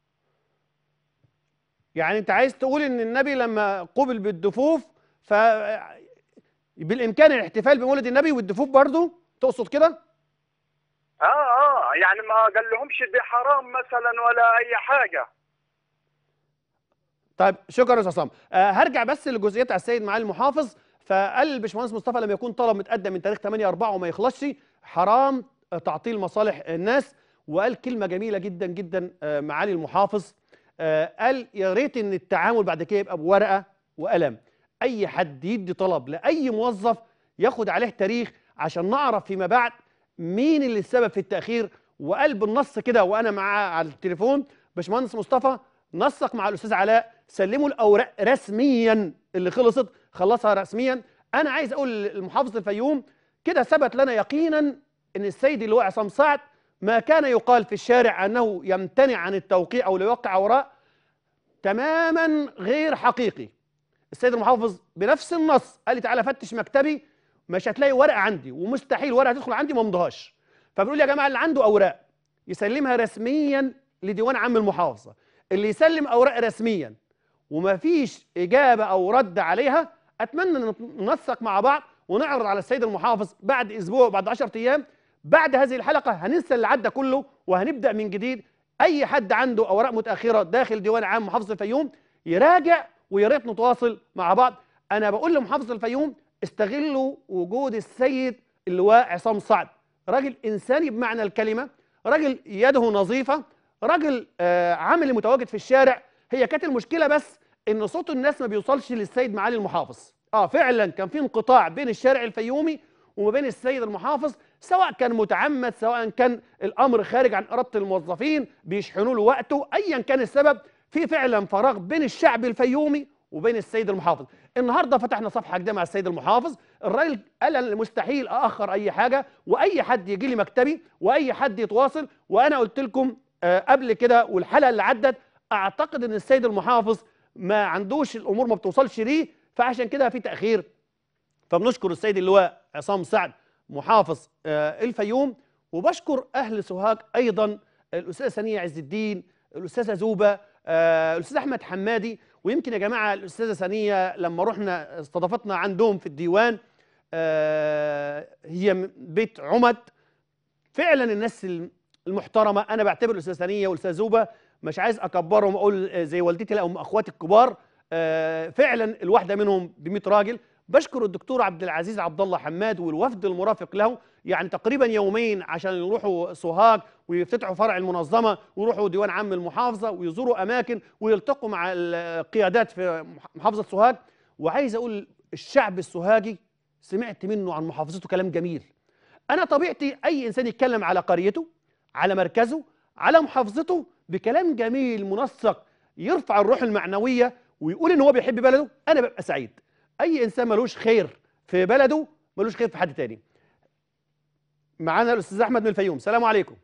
يعني انت عايز تقول ان النبي لما قبل بالدفوف ف بالامكان الاحتفال بمولد النبي والدفوف برضو تقصد كده اه اه يعني ما قال لهمش دي حرام مثلا ولا اي حاجه طيب شكرا يا استاذ عصام آه هرجع بس لجزئيه على السيد معالي المحافظ فقال الباشمهندس مصطفى لما يكون طلب متقدم من تاريخ 8 4 وما يخلصش حرام آه، تعطيل مصالح الناس وقال كلمه جميله جدا جدا آه معالي المحافظ آه قال يا ريت ان التعامل بعد كده يبقى بورقه وقلم اي حد يدي طلب لاي موظف ياخد عليه تاريخ عشان نعرف فيما بعد مين اللي السبب في التاخير وقال بالنص كده وانا معاه على التليفون باشمهندس مصطفى نسق مع الاستاذ علاء سلموا الاوراق رسميا اللي خلصت خلصها رسميا انا عايز اقول لمحافظه الفيوم كده ثبت لنا يقينا ان السيد اللي هو عصام سعد ما كان يقال في الشارع انه يمتنع عن التوقيع او لا يوقع اوراق تماما غير حقيقي السيد المحافظ بنفس النص قال لي تعالى فتش مكتبي مش هتلاقي ورقه عندي ومستحيل ورقه تدخل عندي ما امضيهاش فبنقول يا جماعه اللي عنده اوراق يسلمها رسميا لديوان عام المحافظه اللي يسلم اوراق رسميا وما فيش اجابه او رد عليها اتمنى ان ننسق مع بعض ونعرض على السيد المحافظ بعد اسبوع بعد 10 ايام بعد هذه الحلقه هننسى اللي عدى كله وهنبدا من جديد اي حد عنده اوراق متاخره داخل ديوان عام محافظه الفيوم يراجع ويا ريت نتواصل مع بعض انا بقول لمحافظه الفيوم استغلوا وجود السيد اللواء عصام سعد راجل انساني بمعنى الكلمه راجل يده نظيفه راجل آه عامل متواجد في الشارع هي كانت المشكله بس ان صوت الناس ما بيوصلش للسيد معالي المحافظ اه فعلا كان في انقطاع بين الشارع الفيومي وما بين السيد المحافظ سواء كان متعمد سواء كان الامر خارج عن اراده الموظفين بيشحنوا له وقته ايا كان السبب في فعلا فراغ بين الشعب الفيومي وبين السيد المحافظ النهارده فتحنا صفحه جديده مع السيد المحافظ الراجل قال أنا مستحيل اخر اي حاجه واي حد يجي لي مكتبي واي حد يتواصل وانا قلت لكم آه قبل كده والحلقه اللي عدت اعتقد ان السيد المحافظ ما عندوش الامور ما بتوصلش ليه فعشان كده في تاخير فبنشكر السيد اللواء عصام سعد محافظ آه الفيوم وبشكر اهل سوهاج ايضا الاستاذه ثانيه عز الدين الاستاذه زوبه آه الاستاذ احمد حمادي ويمكن يا جماعه الاستاذه ثانيه لما رحنا استضافتنا عندهم في الديوان آه هي من بيت عمد فعلا الناس المحترمه انا بعتبر الاستاذه ثانيه والاستاذ زوبه مش عايز اكبرهم واقول زي والدتي لا هم اخواتي الكبار آه فعلا الواحده منهم ب 100 راجل بشكر الدكتور عبد العزيز عبد الله حماد والوفد المرافق له يعني تقريبا يومين عشان يروحوا سوهاج ويفتتحوا فرع المنظمه ويروحوا ديوان عام المحافظه ويزوروا اماكن ويلتقوا مع القيادات في محافظه سوهاج وعايز اقول الشعب السوهاجي سمعت منه عن محافظته كلام جميل انا طبيعتي اي انسان يتكلم على قريته على مركزه على محافظته بكلام جميل منسق يرفع الروح المعنويه ويقول ان هو بيحب بلده انا ببقى سعيد اي انسان ملوش خير في بلده ملوش خير في حد تاني معانا الاستاذ احمد من الفيوم السلام عليكم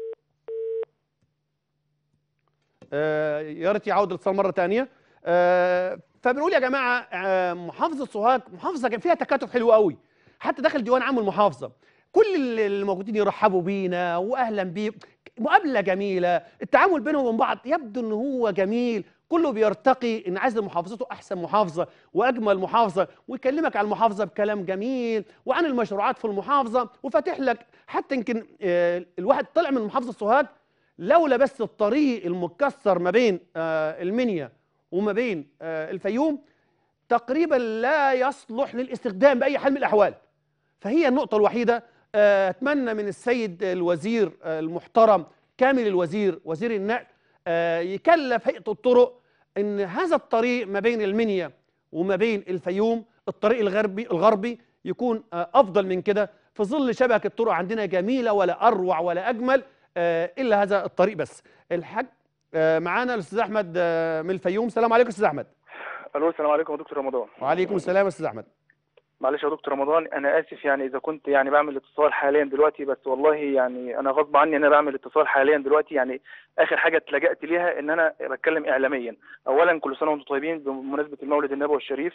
آه يا ريت يعود الاتصال مره ثانيه آه فبنقول يا جماعه آه محافظه سوهاج محافظه كان فيها تكاتف حلو قوي حتى داخل ديوان عام المحافظه كل الموجودين يرحبوا بينا واهلا بيه مقابله جميله التعامل بينهم وبين بعض يبدو ان هو جميل كله بيرتقي ان عايز محافظته احسن محافظه واجمل محافظه ويكلمك عن المحافظه بكلام جميل وعن المشروعات في المحافظه وفاتح لك حتى يمكن آه، الواحد طلع من محافظه سوهاج لولا بس الطريق المكسر ما بين آه، المنيا وما بين آه، الفيوم تقريبا لا يصلح للاستخدام باي حال من الاحوال فهي النقطه الوحيده آه، اتمنى من السيد الوزير آه، المحترم كامل الوزير وزير النقل آه، يكلف هيئه الطرق ان هذا الطريق ما بين المنيا وما بين الفيوم الطريق الغربي الغربي يكون آه، افضل من كده في ظل شبكه الطرق عندنا جميله ولا اروع ولا اجمل آه، الا هذا الطريق بس الحاج آه، معانا الاستاذ احمد آه، من الفيوم السلام عليكم استاذ احمد الو السلام عليكم يا دكتور رمضان وعليكم السلام يا استاذ احمد معلش يا دكتور رمضان انا اسف يعني اذا كنت يعني بعمل اتصال حاليا دلوقتي بس والله يعني انا غصب عني ان انا بعمل اتصال حاليا دلوقتي يعني اخر حاجه اتلجأت ليها ان انا بتكلم اعلاميا اولا كل سنه وانتم طيبين بمناسبه المولد النبوي الشريف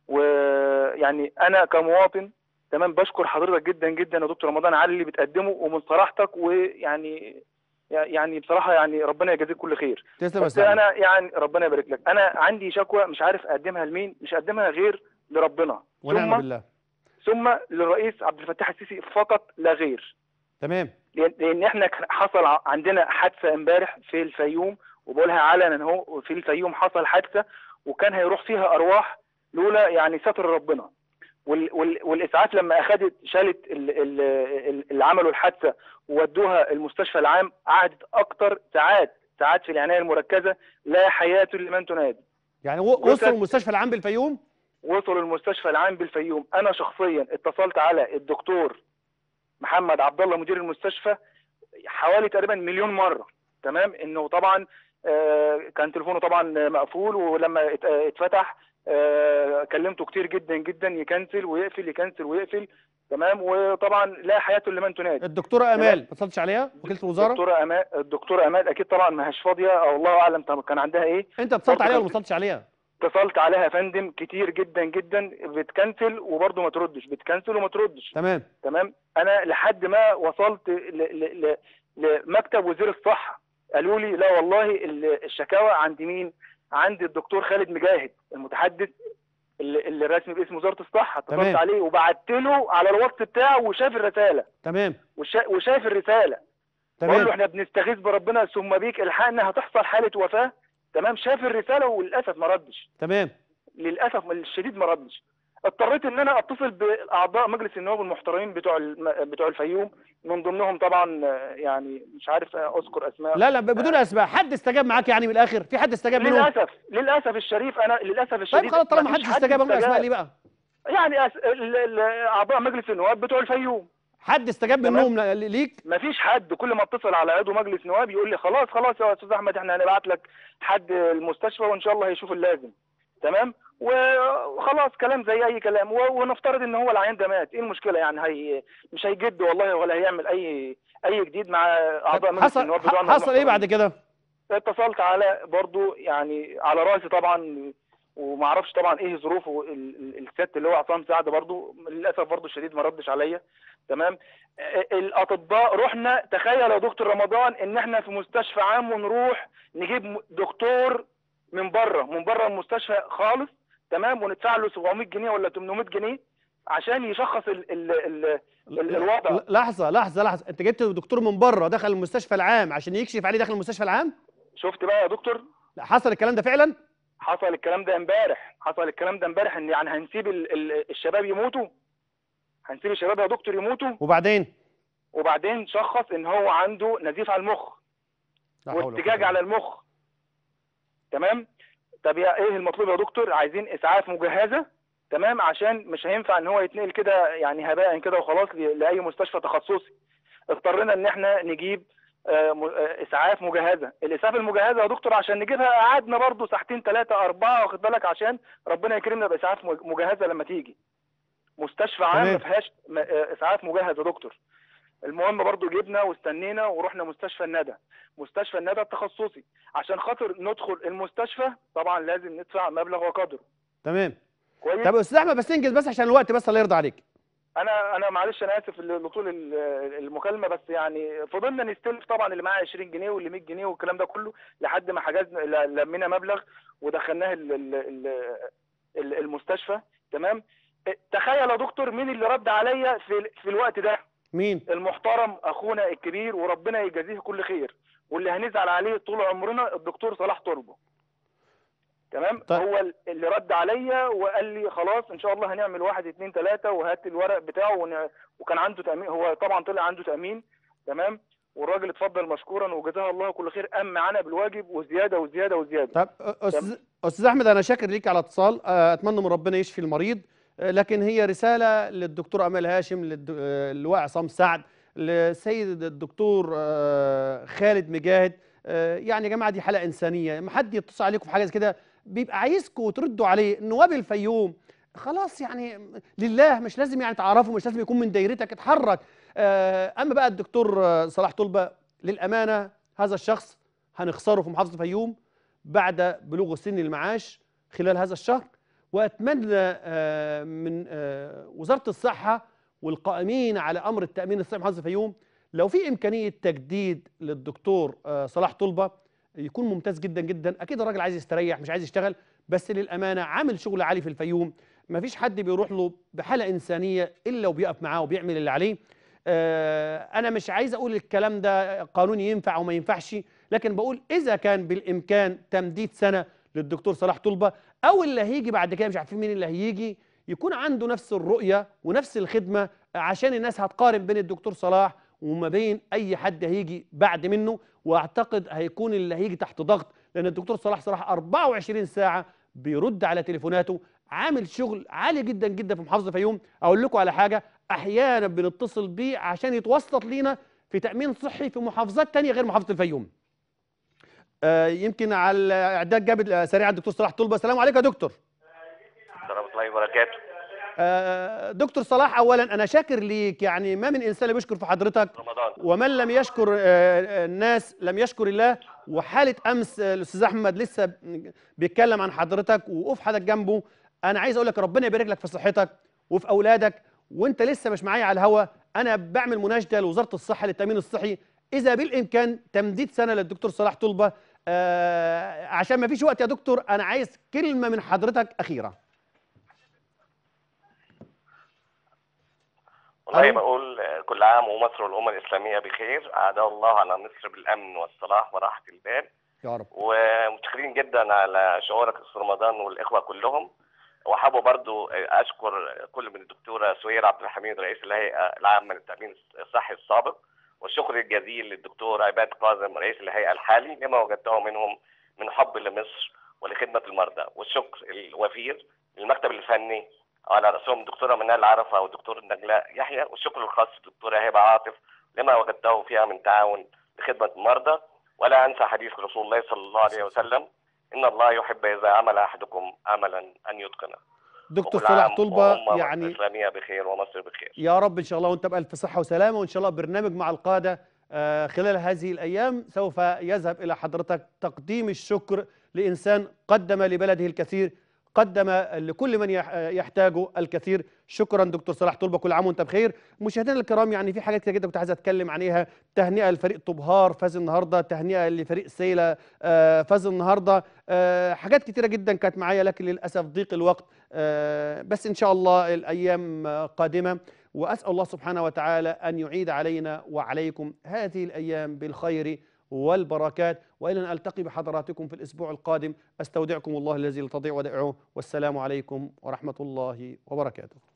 ويعني انا كمواطن تمام بشكر حضرتك جدا جدا يا دكتور رمضان على اللي بتقدمه ومن صراحتك ويعني يعني بصراحه يعني ربنا يجازيك كل خير تسلم يا بس استاذ أحمد. انا يعني ربنا يبارك لك انا عندي شكوى مش عارف اقدمها لمين مش اقدمها غير لربنا ونعم ثم بالله ثم للرئيس عبد الفتاح السيسي فقط لا غير تمام لان لأن احنا كان حصل ع- عندنا حادثه امبارح في الفيوم وبقولها علنا اهو في الفيوم حصل حادثه وكان هيروح فيها ارواح لولا يعني ستر ربنا وال وال والاسعاف لما اخذت شالت ال- ال- ال- اللي عملوا الحادثه وودوها المستشفى العام قعدت اكتر ساعات ساعات في العنايه المركزه لا حياه لمن تنادي يعني و- وصل- وصلوا المستشفى العام بالفيوم وصلوا المستشفى العام بالفيوم انا شخصيا اتصلت على الدكتور محمد عبد الله مدير المستشفى حوالي تقريبا مليون مره تمام انه طبعا آه، كان تليفونه طبعا مقفول ولما ات- آه، اتفتح آه، كلمته كتير جدا جدا يكنسل ويقفل يكنسل ويقفل تمام وطبعا لا حياه لمن تنادي الدكتوره امال ما اتصلتش عليها وكيله الوزاره الدكتوره امال الدكتوره امال اكيد طبعا ما هيش فاضيه او الله اعلم طب كان عندها ايه انت اتصلت برضه عليها ولا كان ما اتصلتش عليها اتصلت عليها يا فندم كتير جدا جدا بتكنسل وبرضه ما تردش بتكنسل وما تردش تمام تمام انا لحد ما وصلت ل... ل... ل... لمكتب وزير الصحه قالوا لي لا والله ال- الشكاوى عند مين عند الدكتور خالد مجاهد المتحدث اللي اللي الرسمي باسم وزاره الصحه تمام. اتصلت عليه وبعت له على الواتس بتاعه وشاف الرساله تمام وشا... وشاف الرساله بقول له تمام احنا بنستغيث بربنا ثم بيك الحقنا هتحصل حاله وفاه تمام شاف الرساله وللاسف ما ردش تمام للاسف الشديد ما ردش اضطريت ان انا اتصل باعضاء مجلس النواب المحترمين بتوع الم- بتوع الفيوم من ضمنهم طبعا آه، يعني مش عارف آه، اذكر اسماء لا لا ب- بدون اسماء حد استجاب معاك يعني من الاخر في حد استجاب منهم للاسف للاسف الشريف انا للاسف الشديد طيب خلاص طالما مفيش محدش حد استجاب من الاسماء استجاب. ليه بقى يعني أس... ال- ال- اعضاء مجلس النواب بتوع الفيوم حد استجاب تمام. منهم ل- ليك مفيش حد كل ما اتصل على عضو مجلس نواب يقول لي خلاص خلاص يا استاذ احمد احنا هنبعت لك حد المستشفى وان شاء الله هيشوف اللازم تمام وخلاص كلام زي اي كلام و- ونفترض ان هو العيان ده مات ايه المشكله يعني هي مش هيجد والله ولا هيعمل اي اي جديد مع اعضاء مجلس حصل النواب بتوعنا ح- حصل ايه بعد المحترمين. كده اتصلت على برضو يعني على راسي طبعا وما اعرفش طبعا ايه ظروفه ال- ال- الست اللي هو عصام سعد برضو للاسف برضو الشديد ما ردش عليا تمام آه، الاطباء رحنا تخيل يا دكتور رمضان ان احنا في مستشفى عام ونروح نجيب م- دكتور من بره من بره المستشفى خالص تمام وندفع له 700 جنيه ولا 800 جنيه عشان يشخص ال ال ال ال الوضع ل- لحظه لحظه لحظه انت جبت دكتور من بره دخل المستشفى العام عشان يكشف عليه داخل المستشفى العام شفت بقى يا دكتور لا حصل الكلام ده فعلا حصل الكلام ده امبارح حصل الكلام ده امبارح ان يعني هنسيب ال ال الشباب يموتوا هنسيب الشباب يا دكتور يموتوا وبعدين وبعدين شخص ان هو عنده نزيف على المخ لا حول ولا قوة وارتجاج إلا على المخ تمام طب يا ايه المطلوب يا دكتور عايزين اسعاف مجهزه تمام عشان مش هينفع ان هو يتنقل كده يعني هباء كده وخلاص ل- لاي مستشفى تخصصي اضطرينا ان احنا نجيب آه، م- آه، اسعاف مجهزه الاسعاف المجهزه يا دكتور عشان نجيبها قعدنا برضو ساعتين ثلاثه اربعه واخد بالك عشان ربنا يكرمنا باسعاف مج- مجهزه لما تيجي مستشفى عام تمام. ما فيهاش م- آه، اسعاف مجهز يا دكتور المهم برضو جبنا واستنينا ورحنا مستشفى الندى مستشفى الندى التخصصي عشان خاطر ندخل المستشفى طبعا لازم ندفع مبلغ وقدره تمام كويس طب يا استاذ احمد بس انجز بس عشان الوقت بس الله يرضى عليك انا انا معلش انا اسف ل- لطول ال- المكالمه بس يعني فضلنا نستلف طبعا اللي معاه 20 جنيه واللي 100 جنيه والكلام ده كله لحد ما حجزنا ل- لمينا مبلغ ودخلناه ال- ال- ال- ال- المستشفى تمام تخيل يا دكتور مين اللي رد عليا في في الوقت ده مين المحترم اخونا الكبير وربنا يجازيه كل خير واللي هنزعل عليه طول عمرنا الدكتور صلاح طلبه تمام طيب. هو ال- اللي رد عليا وقال لي خلاص ان شاء الله هنعمل واحد اتنين تلاته وهات الورق بتاعه ون... وكان عنده تامين هو طبعا طلع عنده تامين تمام والراجل اتفضل مشكورا وجزاه الله كل خير قام معانا بالواجب وزياده وزياده وزياده طب استاذ استاذ احمد انا شاكر ليك على اتصال آه، اتمنى من ربنا يشفي المريض آه، لكن هي رساله للدكتور امال هاشم للد- آه، اللواء عصام سعد للسيد الدكتور آه، خالد مجاهد آه، يعني يا جماعه دي حلقه انسانيه ما حد يتصل عليكم في حاجه زي كده بيبقى عايزكم تردوا عليه نواب الفيوم خلاص يعني لله مش لازم يعني تعرفوا مش لازم يكون من دايرتك اتحرك آه، اما بقى الدكتور آه، صلاح طلبه للامانه هذا الشخص هنخسره في محافظه الفيوم بعد بلوغ سن المعاش خلال هذا الشهر واتمنى آه، من آه، وزاره الصحه والقائمين على امر التامين الصحي في محافظه الفيوم لو في امكانيه تجديد للدكتور آه، صلاح طلبه يكون ممتاز جدا جدا اكيد الراجل عايز يستريح مش عايز يشتغل بس للامانه عامل شغل عالي في الفيوم ما فيش حد بيروح له بحاله انسانيه الا وبيقف معاه وبيعمل اللي عليه آه، انا مش عايز اقول الكلام ده قانوني ينفع وما ينفعش لكن بقول اذا كان بالامكان تمديد سنه للدكتور صلاح طلبه او اللي هيجي بعد كده مش عارفين مين اللي هيجي يكون عنده نفس الرؤيه ونفس الخدمه عشان الناس هتقارن بين الدكتور صلاح وما بين اي حد هيجي بعد منه واعتقد هيكون اللي هيجي تحت ضغط لان الدكتور صلاح صلاح 24 ساعه بيرد على تليفوناته عامل شغل عالي جدا جدا في محافظه الفيوم اقول لكم على حاجه احيانا بنتصل بيه عشان يتوسط لينا في تامين صحي في محافظات تانية غير محافظه الفيوم آه يمكن على الاعداد جاب سريعا الدكتور صلاح طلبه السلام عليكم يا دكتور ورحمة الله وبركاته آه دكتور صلاح اولا انا شاكر ليك يعني ما من انسان لا بيشكر في حضرتك رمضان ومن لم يشكر آه، الناس لم يشكر الله وحاله امس آه، الاستاذ احمد لسه بيتكلم عن حضرتك وقف حضرتك جنبه انا عايز اقول لك ربنا يبارك لك في صحتك وفي اولادك وانت لسه مش معايا على الهوا انا بعمل مناشده لوزاره الصحه للتامين الصحي اذا بالامكان تمديد سنه للدكتور صلاح طلبه آه عشان ما فيش وقت يا دكتور انا عايز كلمه من حضرتك اخيره والله ألو. بقول آه، كل عام ومصر والأمة الإسلامية بخير أعاد الله على مصر بالأمن والصلاح وراحة البال يا رب ومتشكرين جدا على شعورك أستاذ رمضان والإخوة كلهم وحابب برضو آه، أشكر كل من الدكتورة سهير عبد الحميد رئيس الهيئة العامة للتأمين الصحي السابق والشكر الجزيل للدكتور عباد قاسم رئيس الهيئة الحالي لما وجدته منهم من حب لمصر ولخدمة المرضى والشكر الوفير للمكتب الفني على رأسهم الدكتورة منال عرفة والدكتور نجلاء يحيى والشكر الخاص للدكتورة هبة عاطف لما وجدته فيها من تعاون لخدمة المرضى ولا أنسى حديث رسول الله صلى الله عليه وسلم إن الله يحب إذا عمل أحدكم عملا أن يتقنه دكتور وكل صلاح عام طلبه وأمة يعني الإسلامية بخير ومصر بخير يا رب ان شاء الله وانت بالف صحه وسلامه وان شاء الله برنامج مع القاده آه، خلال هذه الايام سوف يذهب الى حضرتك تقديم الشكر لانسان قدم لبلده الكثير قدم لكل من يح- يحتاجه الكثير شكرا دكتور صلاح طلبه كل عام وانت بخير مشاهدينا الكرام يعني في حاجات كتير جدا كنت عايز اتكلم عليها تهنئه لفريق طبهار فاز النهارده تهنئه لفريق سيله آه، فاز النهارده آه، حاجات كتيره جدا كانت معايا لكن للاسف ضيق الوقت آه، بس ان شاء الله الايام آه، قادمه واسال الله سبحانه وتعالى ان يعيد علينا وعليكم هذه الايام بالخير والبركات والى ان التقي بحضراتكم في الاسبوع القادم استودعكم الله الذي لا تضيع ودائعه والسلام عليكم ورحمه الله وبركاته